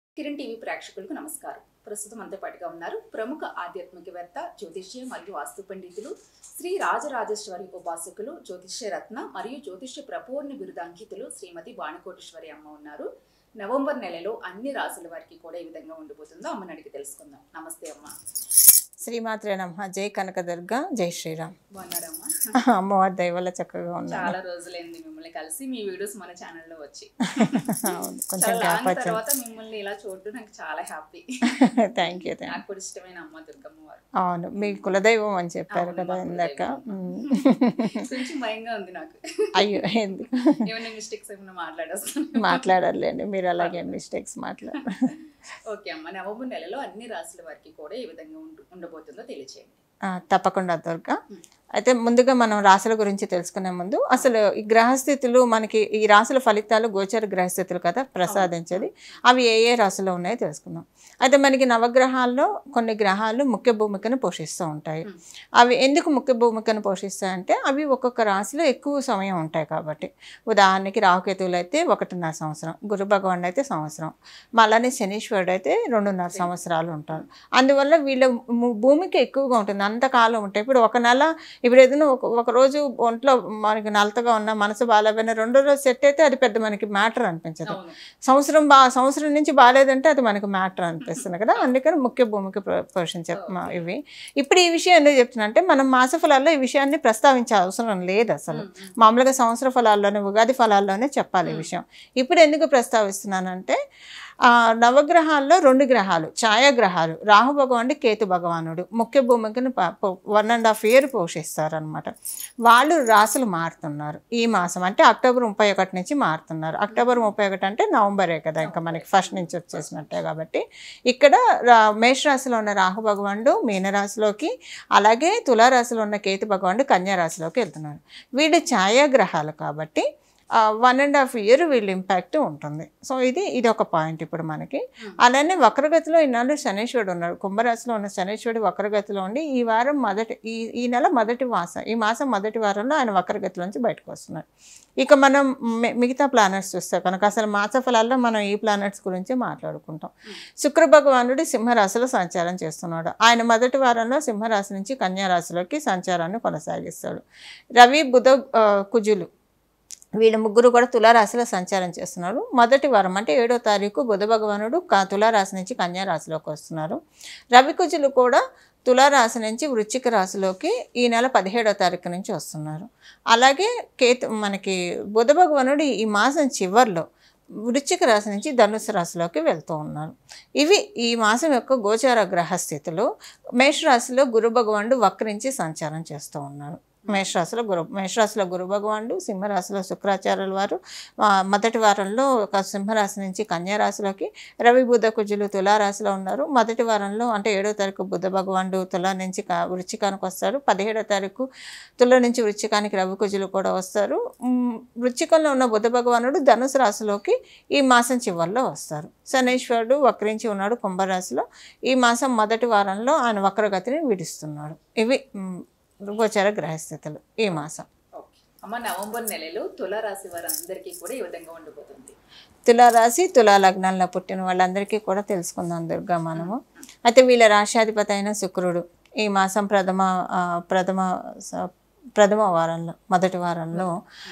Kiran TV ప్రేక్షకులకు నమస్కారం ప్రస్తుతం మనతో పాటుగా ఉన్నారు ప్రముఖ ఆధ్యాత్మికవేత్త జ్యోతిష్య మరియు వాస్తు పండితులు శ్రీ రాజరాజేశ్వరి ఉపాసకులు జ్యోతిష్య రత్న మరియు జ్యోతిష్య ప్రపూర్ణ బిరుదాంకితులు శ్రీమతి బాణకోటేశ్వరి అమ్మ ఉన్నారు నవంబర్ నెలలో అన్ని రాసుల వారికి కూడా ఈ విధంగా ఉండిపోతుందో అమ్మని అడిగి తెలుసుకుందాం నమస్తే అమ్మ శ్రీమాత్రే నమ జై కనకదుర్గ జై శ్రీరామ్ బాగున్నారమ్మా అమ్మవారి దయవల్ల చక్కగా ఉన్నాను చాలా రోజులైంది మిమ్మల్ని కలిసి మీ వీడియోస్ మన ఛానల్లో వచ్చి అవును కొంచెం చాలా గ్యాప్ లాంగ్ వచ్చింది తర్వాత మిమ్మల్ని ఇలా చూడడం నాకు చాలా హ్యాపీ థ్యాంక్ యూ థ్యాంక్ నాకు కూడా ఇష్టమైన అమ్మ దుర్గమ్మ వారు అవును మీ కులదైవం అని చెప్పారు అవును, కదా మా ఇందాక కులదైవం. మ్మ్. కొంచెం భయంగా ఉంది నాకు అయ్యో ఎందుకు ఏమైనా మిస్టేక్స్ ఏమైనా మాట్లాడేస్తాను మాట్లాడారులేండి మీరు అలాగే మిస్టేక్స్ మాట్లాడారు ఓకే అమ్మ నవంబర్ నెలలో అన్ని రాసుల వారికి కూడా ఏ విధంగా ఉండు- ఉండబోతుందో తెలియచేయండి ఆ, తప్పకుండా దుర్గా మ్మ్. అయితే ముందుగా మనం రాశుల గురించి తెలుసుకునే ముందు అసలు ఈ గ్రహస్థితులు మనకి ఈ రాశుల ఫలితాలు గోచర గ్రహస్థితులు కదా ప్రసాదించేది అవి ఏ ఏ రాశుల్లో ఉన్నాయో తెలుసుకుందాం అయితే మనకి నవగ్రహాల్లో కొన్ని గ్రహాలు ముఖ్య భూమికను పోషిస్తూ ఉంటాయి మ్మ్. అవి ఎందుకు ముఖ్య భూమికను పోషిస్తాయంటే అవి ఒక్కొక్క రాశిలో ఎక్కువ సమయం ఉంటాయి కాబట్టి ఉదాహరణకి రాహుకేతువులు అయితే ఒకటిన్నర సంవత్సరం గురు భగవాన్ అయితే సంవత్సరం మళ్ళీ శనీశ్వరుడు అయితే రెండున్నర సంవత్సరాలు ఉంటారు అందువల్ల వీళ్ళ ము- భూమికి ఎక్కువగా ఉంటుంది అంతకాలం ఉంటాయి ఇప్పుడు ఒక నెల ఇప్పుడు ఏదైనా ఒక ఒక రోజు ఒంట్లో మనకి నలతగా ఉన్న మనసు బాగాలేకపోయినా రెండో రోజు సెట్ అయితే అది పెద్ద మనకి మ్యాటర్ అనిపించదు అవును సంవత్సరం బా సంవత్సరం నుంచి బాగాలేదంటే అది మనకు మ్యాటర్ అనిపిస్తుంది కదా అందుకని ముఖ్య భూమికి ప్ర- పోషించే మ- ఇవి ఇప్పుడు ఈ విషయం ఎందుకు చెప్తున్నా అంటే మనం మాస ఫలాల్లో ఈ విషయాన్ని ప్రస్తావించే అవసరం లేదు అసలు ఉమ్, ఉమ్. మామూలుగా సంవత్సర ఫలాల్లోనే ఉగాది ఫలాల్లోనే చెప్పాలి ఈ విషయం ఇప్పుడు ఎందుకు ప్రస్తావిస్తున్నానంటే ఆ, నవగ్రహాల్లో రెండు గ్రహాలు ఛాయాగ్రహాలు రాహు భగవానుడు కేతు భగవానుడు ముఖ్య భూమికను వన్ అండ్ హాఫ్ ఇయర్ పోషిస్తారనమాట వాళ్ళు రాసులు మారుతున్నారు ఈ మాసం అంటే అక్టోబర్ ముప్పై ఒకటి నుంచి మారుతున్నారు అక్టోబర్ ముప్పై ఒకటి అంటే నవంబరే కదా ఇంకా మనకి ఫస్ట్ నుంచి వచ్చేసినట్టే కాబట్టి ఇక్కడ రా మేషరాశిలో ఉన్న రాహు భగవానుడు మీనరాశిలోకి అలాగే తులారాశిలో ఉన్న కేతు భగవానుడు కన్యా రాశిలోకి వెళ్తున్నారు వీళ్ళు ఛాయాగ్రహాలు కాబట్టి వన్ అండ్ హాఫ్ ఇయర్ వీళ్ళ ఇంపాక్ట్ ఉంటుంది సో ఇది ఇది ఒక పాయింట్ ఇప్పుడు మనకి Hmm. అలానే వక్రగతిలో ఈనాడు శనేశ్వరుడు ఉన్నాడు కుంభరాశిలో ఉన్న శనేశ్వరుడు వక్రగతిలో ఉండి ఈ వారం మొదటి ఈ ఈ నెల మొదటి మాసం ఈ మాసం మొదటి వారంలో ఆయన వక్రగతిలోంచి బయటకు వస్తున్నాడు ఇక మనం మి- మిగతా ప్లానెట్స్ చూస్తే కనుక అసలు మాస ఫలాల్లో మనం ఈ ప్లానెట్స్ గురించి మాట్లాడుకుంటాం శుక్ర భగవానుడు సింహరాశిలో సంచారం చేస్తున్నాడు ఆయన మొదటి వారంలో సింహరాశి నుంచి కన్యా రాశిలోకి సంచారాన్ని కొనసాగిస్తాడు రవి బుధ ఆ, కుజులు వీళ్ళ ముగ్గురు కూడా తులారాశిలో సంచారం చేస్తున్నారు మొదటి వారం అంటే ఏడో తారీఖు బుధ భగవానుడు క- తులారాశి నుంచి కన్యా రాశిలోకి వస్తున్నారు రవి కుజులు కూడా తులారాశి నుంచి వృశ్చిక రాశిలోకి ఈ నెల పదిహేడో తారీఖు నుంచి వస్తున్నారు అలాగే కేతు మనకి బుధ భగవానుడు ఈ మాసం చివర్లో వృశ్చిక రాశి నుంచి ధనుసు రాశిలోకి వెళ్తూ ఉన్నారు ఇవి ఈ మాసం యొక్క గోచార గ్రహ స్థితులు మేషరాశిలో గురు భగవానుడు వక్రించి సంచారం చేస్తూ ఉన్నారు మేషరాశిలో గురు మేషరాశిలో గురు భగవానుడు సింహరాశిలో శుక్రాచార్యుల వారు ఆ, మొదటి వారంలో ఒక సింహరాశి నుంచి కన్యా రాశిలోకి రవి బుధ కుజులు తులారాశిలో ఉన్నారు మొదటి వారంలో అంటే ఏడో తారీఖు బుధ భగవానుడు తుల నుంచి క- వృశ్చికానికి వస్తారు పదిహేడో తారీఖు తుల నుంచి వృశ్చికానికి రవి కుజులు కూడా వస్తారు ఉమ్, వృశ్చికంలో ఉన్న బుధ భగవానుడు ధనుసు రాశిలోకి ఈ మాసం చివరిలో వస్తారు శనేశ్వరుడు వక్రించి ఉన్నాడు కుంభరాశిలో ఈ మాసం మొదటి వారంలో ఆయన వక్రగతిని విడుస్తున్నాడు ఇవి ఉమ్, గోచర గ్రహస్థితులు ఈ మాసం ఓకే అమ్మ నవంబర్ నెలలో తులారాశి వారందరికీ కూడా ఈ విధంగా ఉండబోతుంది తులారాశి తులా లగ్నాల్లో పుట్టిన వాళ్ళందరికీ కూడా తెలుసుకుందాం దుర్గా మనము అయితే వీళ్ళ రాష్ట్రాధిపతి అయిన శుక్రుడు ఈ మాసం ప్రథమ ఆ, ప్రథమ స- ప్రథమ వారంలో మొదటి వారంలో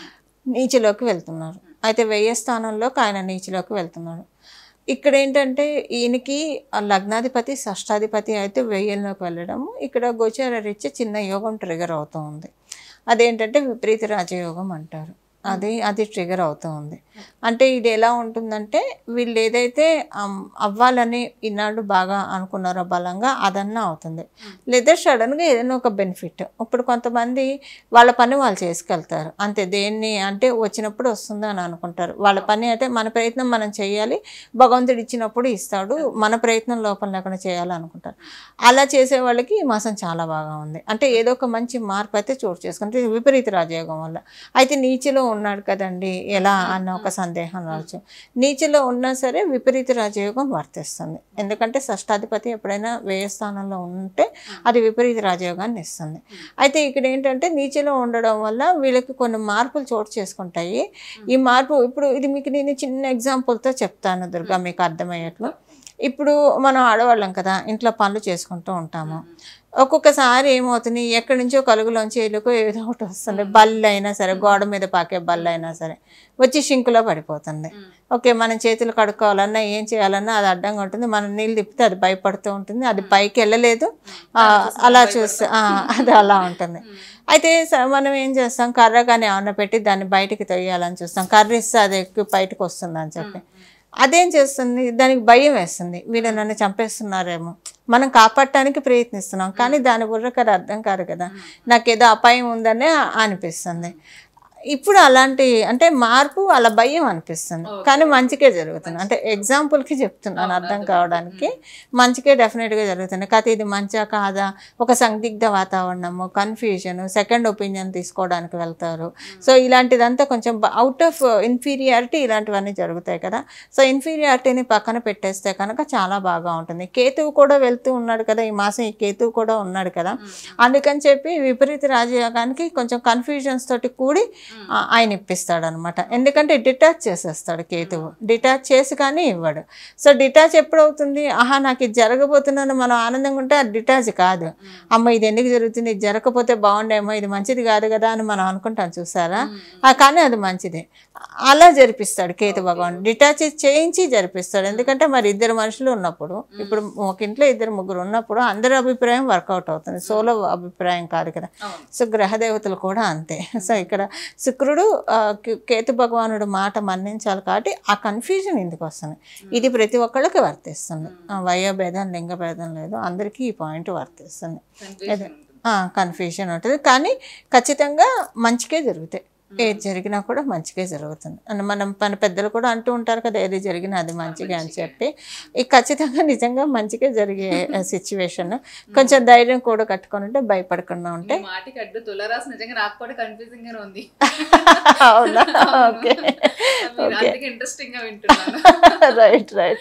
నీచిలోకి వెళ్తున్నారు అయితే వెయ్యి స్థానంలోకి ఆయన నీచిలోకి వెళ్తున్నాడు ఇక్కడ ఏంటంటే ఈయనకి ఆ లగ్నాధిపతి షష్టాధిపతి అయితే వెయ్యిల్లోకి వెళ్ళడం ఇక్కడ గోచార రీత్యా చిన్న యోగం ట్రిగర్ అవుతూ ఉంది అదేంటంటే విపరీత రాజయోగం అంటారు అది అది ట్రిగర్ అవుతూ ఉంది అంటే ఇది ఎలా ఉంటుందంటే వీళ్ళు ఏదైతే అమ్, అవ్వాలని ఈనాడు బాగా అనుకున్నారో బలంగా అదన్నా అవుతుంది లేదా సడన్గా ఏదైనా ఒక బెనిఫిట్ ఇప్పుడు కొంతమంది వాళ్ళ పని వాళ్ళు చేసుకెళ్తారు అంతే దేన్ని అంటే వచ్చినప్పుడు వస్తుంది అని అనుకుంటారు వాళ్ళ పని అయితే మన ప్రయత్నం మనం చేయాలి భగవంతుడు ఇచ్చినప్పుడు ఇస్తాడు మన ప్రయత్నం లోపల లేకుండా చేయాలనుకుంటారు అలా చేసే వాళ్ళకి ఈ మాసం చాలా బాగా ఉంది అంటే ఏదో ఒక మంచి మార్పు అయితే చోటు చేసుకుంటే ఇది విపరీత రాజయోగం వల్ల అయితే నీచిలో ఉన్నాడు కదండి ఎలా అన్న ఒక సందేహం రావచ్చు నీచిలో ఉన్నా సరే విపరీత రాజయోగం వర్తిస్తుంది ఎందుకంటే షష్టాధిపతి ఎప్పుడైనా వ్యయ స్థానంలో ఉంటే అది విపరీత రాజయోగాన్ని ఇస్తుంది అయితే ఇక్కడ ఏంటంటే నీచిలో ఉండడం వల్ల వీళ్ళకి కొన్ని మార్పులు చోటు చేసుకుంటాయి ఈ మార్పు ఇప్పుడు ఇది మీకు నేను చిన్న ఎగ్జాంపుల్తో చెప్తాను దుర్గా మీకు అర్థమయ్యేట్లు ఇప్పుడు మనం ఆడవాళ్ళం కదా ఇంట్లో పనులు చేసుకుంటూ ఉంటాము ఒక్కొక్కసారి ఏమవుతుంది ఎక్కడి నుంచో కలుగులోంచి ఎలుకో ఏదో ఒకటి వస్తుంది బల్లి అయినా సరే గోడ మీద పాకే బల్లి అయినా సరే వచ్చి షింకులో పడిపోతుంది ఓకే మనం చేతులు కడుక్కోవాలన్నా ఏం చేయాలన్నా అది అడ్డంగా ఉంటుంది మనం నీళ్ళు తిప్పితే అది భయపడుతూ ఉంటుంది అది పైకి వెళ్ళలేదు ఆ, అలా చూస్తే ఆ, అది అలా ఉంటుంది అయితే స- మనం ఏం చేస్తాం కర్ర కానీ ఏమన్నా పెట్టి దాన్ని బయటికి తొయ్యాలని చూస్తాం కర్ర ఇస్తే అది ఎక్కువ బయటకు వస్తుంది అని చెప్పి అదేం చేస్తుంది దానికి భయం వేస్తుంది వీళ్ళు నన్ను చంపేస్తున్నారేమో మనం కాపాడటానికి ప్రయత్నిస్తున్నాం కానీ దాని బుర్రకు అది అర్థం కాదు కదా నాకేదో అపాయం ఉందనే అనిపిస్తుంది ఇప్పుడు అలాంటి అంటే మార్పు అలా భయం అనిపిస్తుంది కానీ మంచికే జరుగుతుంది అంటే ఎగ్జాంపుల్కి చెప్తున్నాను అర్థం కావడానికి మంచికే డెఫినెట్గా జరుగుతుంది కాకపోతే ఇది మంచా కాదా ఒక సందిగ్ధ వాతావరణము కన్ఫ్యూజన్ సెకండ్ ఒపీనియన్ తీసుకోవడానికి వెళ్తారు సో ఇలాంటిదంతా కొంచెం అవుట్ ఆఫ్ ఇన్ఫీరియారిటీ ఇలాంటివన్నీ జరుగుతాయి కదా సో ఇన్ఫీరియారిటీని పక్కన పెట్టేస్తే కనుక చాలా బాగా ఉంటుంది కేతువు కూడా వెళ్తూ ఉన్నాడు కదా ఈ మాసం ఈ కేతువు కూడా ఉన్నాడు కదా అందుకని చెప్పి విపరీత రాజయోగానికి కొంచెం కన్ఫ్యూజన్స్ తోటి కూడి ఆ- ఆయన ఇప్పిస్తాడు అనమాట ఎందుకంటే డిటాచ్ చేసేస్తాడు కేతువు డిటాచ్ చేసి కానీ ఇవ్వడు సో డిటాచ్ ఎప్పుడు అవుతుంది ఆహా నాకు ఇది జరగబోతున్నాను మనం ఆనందంగా ఉంటే అది డిటాచ్ కాదు అమ్మ ఇది ఎందుకు జరుగుతుంది ఇది జరగకపోతే బాగుండేమో ఇది మంచిది కాదు కదా అని మనం అనుకుంటాం చూసారా ఆ, కానీ అది మంచిది అలా జరిపిస్తాడు కేతు భగవాన్ డిటాచ్ చేయించి జరిపిస్తాడు ఎందుకంటే మరి ఇద్దరు మనుషులు ఉన్నప్పుడు ఇప్పుడు ఒక ఇంట్లో ఇద్దరు ముగ్గురు ఉన్నప్పుడు అందరి అభిప్రాయం వర్కౌట్ అవుతుంది సోలో అభిప్రాయం కాదు కదా అవును. సో గ్రహదేవతలు కూడా అంతే సో ఇక్కడ శుక్రుడు ఆ, కే- కేతు భగవానుడు మాట మన్నించాలి కాబట్టి ఆ కన్ఫ్యూజన్ ఎందుకు వస్తుంది ఇది ప్రతి ఒక్కళ్ళకి వర్తిస్తుంది ఆ, వయోభేదం లింగ భేదం లేదు అందరికీ ఈ పాయింట్ వర్తిస్తుంది Confusion ఉంటుంది. కన్ఫ్యూజన్ ఉంటుంది కానీ ఖచ్చితంగా మంచికే జరుగుతాయి ఏది జరిగినా కూడా మంచిగా జరుగుతుంది అని మనం మన పెద్దలు కూడా అంటూ ఉంటారు కదా ఏది జరిగినా అది మంచిగా అని చెప్పి ఈ ఖచ్చితంగా నిజంగా మంచిగా జరిగే సిచ్యువేషన్ కొంచెం ధైర్యం కూడా కట్టుకొని ఉంటే భయపడకుండా ఉంటే ఈ మాటికి అడ్డు తులరాసు నిజంగా నాకు కూడా కన్ఫ్యూజింగ్ గానే ఉంది అవునా ఓకే మీరు అందుకే ఇంట్రెస్టింగ్ గా వింటున్నాను రైట్ రైట్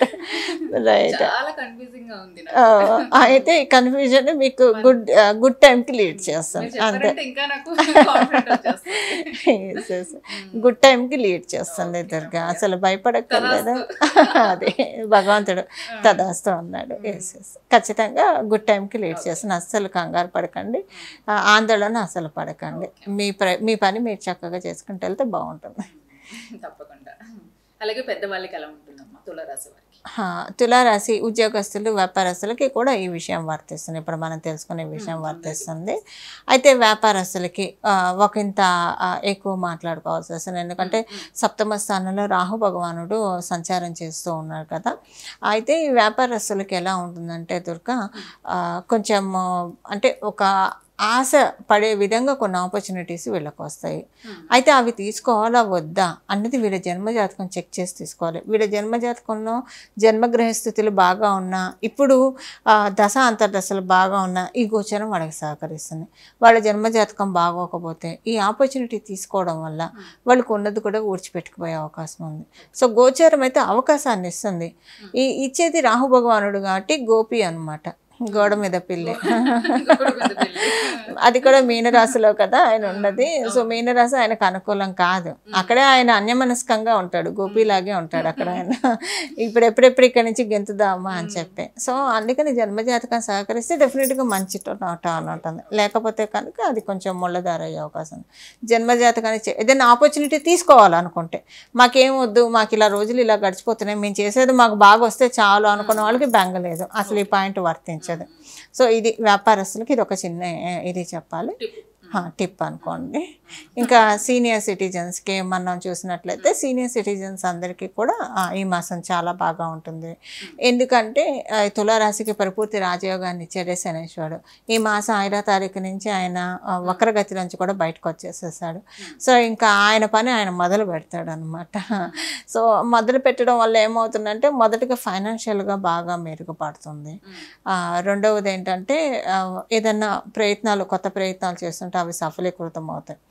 రైట్ చాలా కన్ఫ్యూజింగ్ గా ఉంది నాకు. అయితే ఈ కన్ఫ్యూజన్ మీకు గుడ్ గుడ్ టైంకి లీడ్ చేస్తాను మీరు అంతే చెప్పారంటే ఇంకా నాకు కాన్ఫిడెంట్ వచ్చేస్తుంది గుడ్ టైంకి లీడ్ చేస్తుంది దుర్గా అసలు భయపడక్కర్లేదు అదే భగవంతుడు తదాస్తు అన్నాడు ఎస్ ఎస్ ఖచ్చితంగా గుడ్ టైంకి లీడ్ చేస్తుంది అస్సలు కంగారు పడకండి ఆ, ఆందోళన అసలు పడకండి మీ ప్ర మీ పని మీరు చక్కగా చేసుకుంటూ వెళ్తే బాగుంటుంది తప్పకుండా అలాగే పెద్దవాళ్ళకి ఎలా ఉంటుందమ్మా తులరాశి వారికి హా, తులారాశి ఉద్యోగస్తులు వ్యాపారస్తులకి కూడా ఈ విషయం వర్తిస్తుంది ఇప్పుడు మనం తెలుసుకునే విషయం వర్తిస్తుంది అయితే వ్యాపారస్తులకి ఆ, ఒకంత ఆ, ఎక్కువ మాట్లాడుకోవాల్సి వస్తుంది ఎందుకంటే సప్తమ స్థానంలో రాహు భగవానుడు సంచారం చేస్తూ ఉన్నారు కదా అయితే ఈ వ్యాపారస్తులకి ఎలా ఉంటుందంటే దుర్గా ఆ, కొంచెం అంటే ఒక ఆశ పడే విధంగా కొన్ని ఆపర్చునిటీస్ వీళ్ళకి వస్తాయి అయితే అవి తీసుకోవాలా వద్దా అన్నది వీళ్ళ జన్మజాతకం చెక్ చేసి తీసుకోవాలి వీళ్ళ జన్మజాతకంలో జన్మగ్రహ స్థితులు బాగా ఉన్నా ఇప్పుడు ఆ, దశ అంతర్దశలు బాగా ఉన్నా ఈ గోచరం వాళ్ళకి సహకరిస్తుంది వాళ్ళ జన్మజాతకం బాగోకపోతే ఈ ఆపర్చునిటీ తీసుకోవడం వల్ల వాళ్ళకు ఉన్నది కూడా ఊడ్చిపెట్టుకుపోయే అవకాశం ఉంది సో గోచారం అయితే అవకాశాన్ని ఇస్తుంది ఈ ఇచ్చేది రాహు భగవానుడు కాబట్టి గోపి అన్నమాట గోడ మీద పిల్లి ఇంకొకటి పెద్ద పెళ్లి. అది కూడా మీనరాశిలో కదా ఆయన ఉన్నది సో మీనరాశి ఆయనకు అనుకూలం కాదు అక్కడే ఆయన అన్యమనస్కంగా ఉంటాడు గోపిలాగే ఉంటాడు అక్కడ ఆయన ఇప్పుడు ఎప్పుడెప్పుడు ఇక్కడి నుంచి గెంతుదామా అని చెప్పి సో అందుకని జన్మజాతకం సహకరిస్తే డెఫినెట్గా మంచి నోట అని ఉంటుంది లేకపోతే కనుక అది కొంచెం ముళ్ళదార అయ్యే అవకాశం ఉంది జన్మజాతకాన్ని చే- ఏదైనా ఆపర్చునిటీ తీసుకోవాలనుకుంటే మాకేం వద్దు మాకు ఇలా రోజులు ఇలా గడిచిపోతున్నాయి మేము చేసేది మాకు బాగా వస్తే చాలు అనుకున్న వాళ్ళకి బెంగ లేదు అసలు ఈ పాయింట్ వర్తించదు సో ఇది వ్యాపారస్తులకి ఇది ఒక చిన్న ఏ, ఇది చెప్పాలి Tip. టిప్ అనుకోండి ఇంకా సీనియర్ సిటిజన్స్కి మనం చూసినట్లయితే సీనియర్ సిటిజన్స్ అందరికీ కూడా ఆ, ఈ మాసం చాలా బాగా ఉంటుంది ఎందుకంటే ఆ, తులారాశికి పరిపూర్తి రాజయోగాన్ని ఇచ్చాడే శనేశ్వరుడు ఈ మాసం ఐదో తారీఖు నుంచి ఆయన ఆ, వక్రగతి నుంచి కూడా బయటకు వచ్చేసేసాడు సో ఇంకా ఆయన పని ఆయన మొదలు పెడతాడు అనమాట సో మొదలు పెట్టడం వల్ల ఏమవుతుందంటే మొదటిగా ఫైనాన్షియల్గా బాగా మెరుగుపడుతుంది ఆ, రెండవది ఏంటంటే ఆ, ఏదన్నా ప్రయత్నాలు కొత్త ప్రయత్నాలు చేస్తుంటే అవి సఫలీకృతం అవుతాయి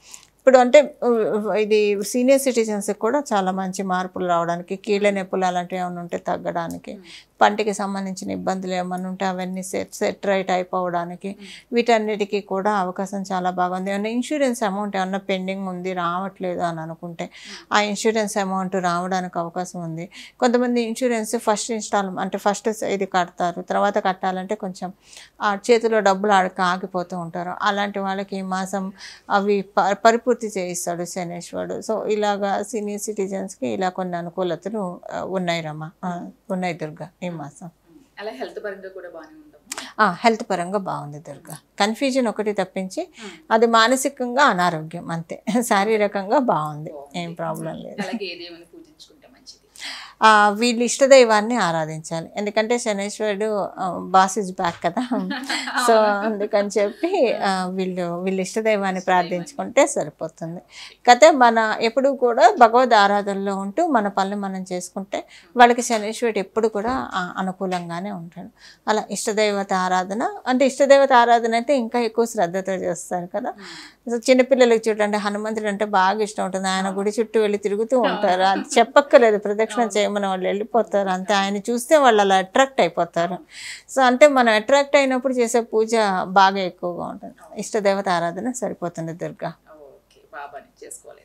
ఇప్పుడు అంటే ఉ, ఇది సీనియర్ సిటిజన్స్ కూడా చాలా మంచి మార్పులు రావడానికి కీళ్ళ నొప్పులు అలాంటివి ఏమైనా ఉంటే తగ్గడానికి పంటికి సంబంధించిన ఇబ్బందులు ఏమైనా ఉంటే అవన్నీ సెట్ సెట్ రైట్ అయిపోవడానికి వీటన్నిటికీ కూడా అవకాశం చాలా బాగుంది ఏమైనా ఇన్సూరెన్స్ అమౌంట్ ఏమన్నా పెండింగ్ ఉంది రావట్లేదు అని అనుకుంటే ఆ ఇన్సూరెన్స్ అమౌంట్ రావడానికి అవకాశం ఉంది కొంతమంది ఇన్సూరెన్స్ ఫస్ట్ ఇన్స్టాల్ అంటే ఫస్ట్ ఇది కడతారు తర్వాత కట్టాలంటే కొంచెం ఆ చేతిలో డబ్బులు ఆడక ఆగిపోతూ ఉంటారు అలాంటి వాళ్ళకి ఈ మాసం అవి ప- పరిపూర్తి చేయిస్తాడు శనేశ్వరుడు సో ఇలాగా సీనియర్ సిటిజన్స్కి ఇలా కొన్ని అనుకూలతలు ఆ, ఉన్నాయి రమ్మ ఆ, ఉన్నాయి దుర్గా ఈ మాసం అలా హెల్త్ పరంగా కూడా బాగానే ఉందమ్మా హెల్త్ పరంగా బాగుంది దుర్గా కన్ఫ్యూజన్ ఒకటి తప్పించి అది మానసికంగా అనారోగ్యం అంతే శారీరకంగా బాగుంది ఏం ప్రాబ్లం లేదు అలాగే ఏదేమైనా పూజించుకుంటే మంచిది ఆ, వీళ్ళు ఇష్టదైవాన్ని ఆరాధించాలి ఎందుకంటే శనేశ్వరుడు బాస్ ఇస్ బ్యాక్ కదా సో అందుకని చెప్పి ఆ, వీళ్ళు వీళ్ళ ఇష్టదైవాన్ని ప్రార్థించుకుంటే సరిపోతుంది కాకపోతే మన ఎప్పుడు కూడా భగవద్ ఆరాధనలో ఉంటూ మన పనులు మనం చేసుకుంటే వాళ్ళకి శనేశ్వరుడు ఎప్పుడు కూడా ఆ, అనుకూలంగానే ఉంటాడు అలా ఇష్టదైవత ఆరాధన అంటే ఇష్టదైవత ఆరాధన అయితే ఇంకా ఎక్కువ శ్రద్ధతో చేస్తారు కదా సో చిన్నపిల్లలకి చూడండి హనుమంతుడు అంటే బాగా ఇష్టం ఉంటుంది ఆయన గుడి చుట్టూ వెళ్ళి తిరుగుతూ ఉంటారు అది చెప్పక్కర్లేదు ప్రదక్షిణ చేయమని వాళ్ళు వెళ్ళిపోతారు అంతే ఆయన చూస్తే వాళ్ళు అలా అట్రాక్ట్ అయిపోతారు సో అంటే మనం అట్రాక్ట్ అయినప్పుడు చేసే పూజ బాగా ఎక్కువగా ఉంటుంది ఇష్టదేవత ఆరాధన సరిపోతుంది దుర్గా ఓకే బాబాని చేసుకోవాలి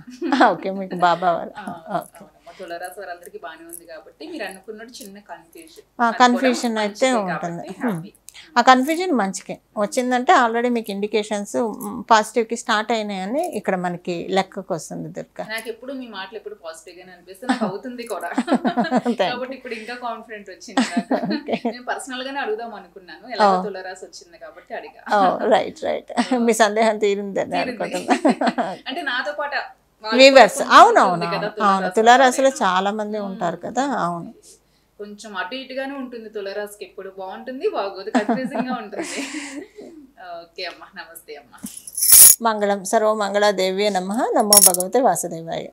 ఓకే మీకు బాబా వారు ఓకే అవునమ్మా తులరాశి వారందరికీ బాగానే ఉంది కాబట్టి మీరు అనుకున్నట్టు చిన్న కన్ఫ్యూజన్ ఆ, confusion అయితే ఉంటుంది. ఆ కన్ఫ్యూజన్ మంచికే వచ్చిందంటే ఆల్రెడీ మీకు ఇండికేషన్స్ పాజిటివ్కి స్టార్ట్ అయినాయని ఇక్కడ మనకి లెక్కకు వస్తుంది దుర్గా నాకు ఎప్పుడు మీ మాటలు ఎప్పుడు పాజిటివ్ గానే అనిపిస్తే నాకు అవుతుంది కూడా కాబట్టి ఇప్పుడు ఇంకా కాన్ఫిడెంట్ వచ్చింది నాకు. నేను పర్సనల్ గానే అడుగుదాం అనుకున్నాను ఎలా తులరాశి వచ్చింది కాబట్టి అడిగా రైట్ రైట్ మీ సందేహం తీరిందని తీరింది. అనుకుంటున్నా అంటే నాతో పాటు వాళ్ళకి వీవర్స్ కూడా అవును కొంచెం అవును ఉంటుంది కదా అవును అవును తులారాశి తులారాశిలో వాళ్ళకి. చాలా మంది ఉంటారు కదా అవును కొంచెం అటు ఇటుగానే ఉంటుంది తులరాశికి ఎప్పుడు బాగుంటుంది బాగోదు కన్ఫ్యూజింగ్ గా ఉంటుంది ఓకే అమ్మా నమస్తే అమ్మా మంగళం సర్వమంగళ దేవ్యే నమ నమో భగవతే వాసుదేవాయ